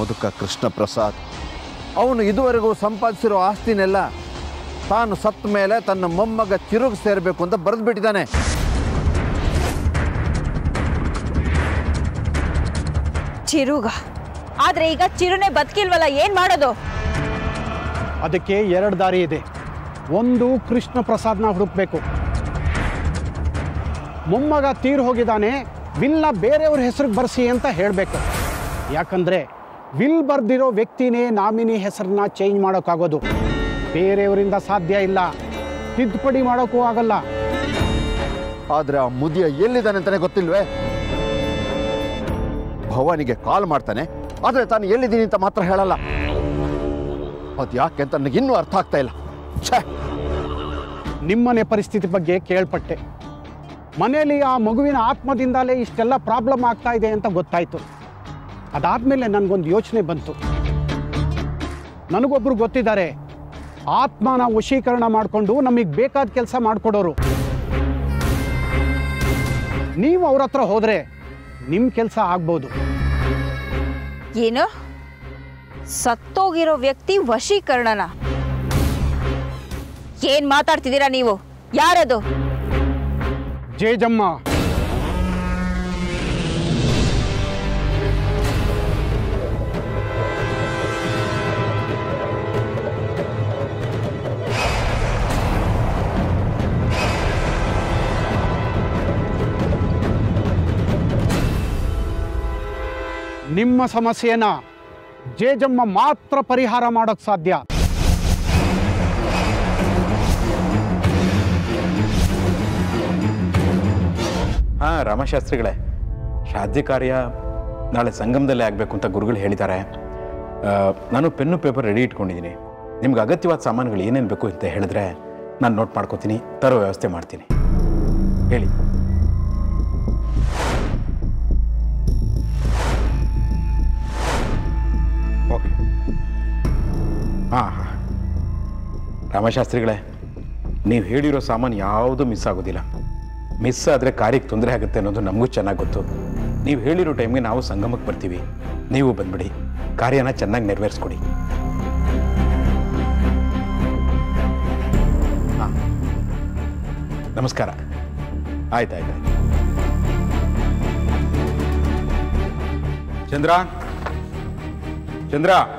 ಬದುಕ ಕೃಷ್ಣ ಪ್ರಸಾದ್ ಅವನು ಇದುವರೆಗೂ ಸಂಪಾದಿಸಿರೋ ಆಸ್ತಿನೆಲ್ಲ ತಾನು ಸತ್ತ ಮೇಲೆ ತನ್ನ ಮೊಮ್ಮಗ ಚಿರುಗ್ ಸೇರಬೇಕು ಅಂತ ಬರೆದ್ಬಿಟ್ಟಿದ್ದಾನೆ ಚಿರುಗ ಆದ್ರೆ ಈಗ ಚಿರುನೆ ಬದುಕಿಲ್ವಲ್ಲ ಏನ್ ಮಾಡೋದು ಅದಕ್ಕೆ ಎರಡು ದಾರಿ ಇದೆ ಒಂದು ಕೃಷ್ಣ ಪ್ರಸಾದ್ನ ಹುಡುಕ್ಬೇಕು ಮೊಮ್ಮಗ ತೀರ್ ಹೋಗಿದ್ದಾನೆ ವಿಲ್ನ ಬೇರೆಯವ್ರ ಹೆಸರಿಗೆ ಬರ್ಸಿ ಅಂತ ಹೇಳಬೇಕು ಯಾಕಂದ್ರೆ ವಿಲ್ ಬರ್ದಿರೋ ವ್ಯಕ್ತಿನೇ ನಾಮಿನಿ ಹೆಸರನ್ನ ಚೇಂಜ್ ಮಾಡೋಕ್ಕಾಗೋದು ಬೇರೆಯವರಿಂದ ಸಾಧ್ಯ ಇಲ್ಲ ತಿದ್ದುಪಡಿ ಮಾಡೋಕ್ಕೂ ಆಗಲ್ಲ ಆದರೆ ಆ ಮುದಿಯ ಎಲ್ಲಿದ್ದಾನೆ ಅಂತಾನೆ ಗೊತ್ತಿಲ್ವೇ ಭವಾನಿಗೆ ಕಾಲ್ ಮಾಡ್ತಾನೆ ಆದರೆ ತಾನು ಎಲ್ಲಿದ್ದೀನಿ ಅಂತ ಮಾತ್ರ ಹೇಳಲ್ಲ ಅದು ಯಾಕೆ ಅಂತ ನನಗೆ ಇನ್ನೂ ಅರ್ಥ ಆಗ್ತಾ ಇಲ್ಲ ಛೇ ನಿಮ್ಮನೆ ಪರಿಸ್ಥಿತಿ ಬಗ್ಗೆ ಕೇಳ್ಪಟ್ಟೆ ಮನೆಯಲ್ಲಿ ಆ ಮಗುವಿನ ಆತ್ಮದಿಂದಲೇ ಇಷ್ಟೆಲ್ಲ ಪ್ರಾಬ್ಲಮ್ ಆಗ್ತಾ ಇದೆ ಅಂತ ಗೊತ್ತಾಯಿತು ಅದಾದಮೇಲೆ ನನಗೊಂದು ಯೋಚನೆ ಬಂತು ನನಗೊಬ್ಬರು ಗೊತ್ತಿದ್ದಾರೆ ಆತ್ಮನ ವಶೀಕರಣ ಮಾಡಿಕೊಂಡು ನಮಗೆ ಬೇಕಾದ ಕೆಲಸ ಮಾಡಿಕೊಡೋರು ನೀವು ಅವ್ರ ಹತ್ರ ಹೋದರೆ ನಿಮ್ಮ ಕೆಲಸ ಆಗ್ಬೋದು ಏನು ಸತ್ತೋಗಿರೋ ವ್ಯಕ್ತಿ ವಶೀಕರಣನ ಏನ್ ಮಾತಾಡ್ತಿದ್ದೀರಾ ನೀವು ಯಾರದು ಜೇಜಮ್ಮ ನಿಮ್ಮ ಸಮಸ್ಯೆನ ಜೇಜಮ್ಮ ಮಾತ್ರ ಪರಿಹಾರ ಮಾಡೋಕ್ಕೆ ಸಾಧ್ಯ ಹಾಂ ರಾಮಶಾಸ್ತ್ರಿಗಳೇ ಶ್ರಾದ್ದ ಕಾರ್ಯ ನಾಳೆ ಸಂಗಮದಲ್ಲೇ ಆಗಬೇಕು ಅಂತ ಗುರುಗಳು ಹೇಳಿದ್ದಾರೆ ಆ, ನಾನು ಪೆನ್ನು ಪೇಪರ್ ರೆಡಿ ಇಟ್ಕೊಂಡಿದ್ದೀನಿ ನಿಮ್ಗೆ ಅಗತ್ಯವಾದ ಸಾಮಾನುಗಳು ಏನೇನು ಬೇಕು ಅಂತ ಹೇಳಿದ್ರೆ ನಾನು ನೋಟ್ ಮಾಡ್ಕೋತೀನಿ ತರೋ ವ್ಯವಸ್ಥೆ ಮಾಡ್ತೀನಿ ಹೇಳಿ ಓಕೆ ಹಾಂ ಹಾಂ ರಾಮಶಾಸ್ತ್ರಿಗಳೇ ನೀವು ಹೇಳಿರೋ ಸಾಮಾನು ಯಾವುದೂ ಮಿಸ್ ಆಗೋದಿಲ್ಲ ಮಿಸ್ ಆದರೆ ಕಾರ್ಯಕ್ಕೆ ತೊಂದರೆ ಆಗುತ್ತೆ ಅನ್ನೋದು ನಮಗೂ ಚೆನ್ನಾಗಿ ಗೊತ್ತು ನೀವು ಹೇಳಿರೋ ಟೈಮ್ಗೆ ನಾವು ಸಂಗಮಕ್ಕೆ ಬರ್ತೀವಿ ನೀವು ಬಂದ್ಬಿಡಿ ಕಾರ್ಯನ ಚೆನ್ನಾಗಿ ನೆರವೇರಿಸ್ಕೊಡಿ ಹಾಂ ನಮಸ್ಕಾರ ಆಯ್ತು ಆಯ್ತು ಆಯ್ತು ಚಂದ್ರ ಚಂದ್ರ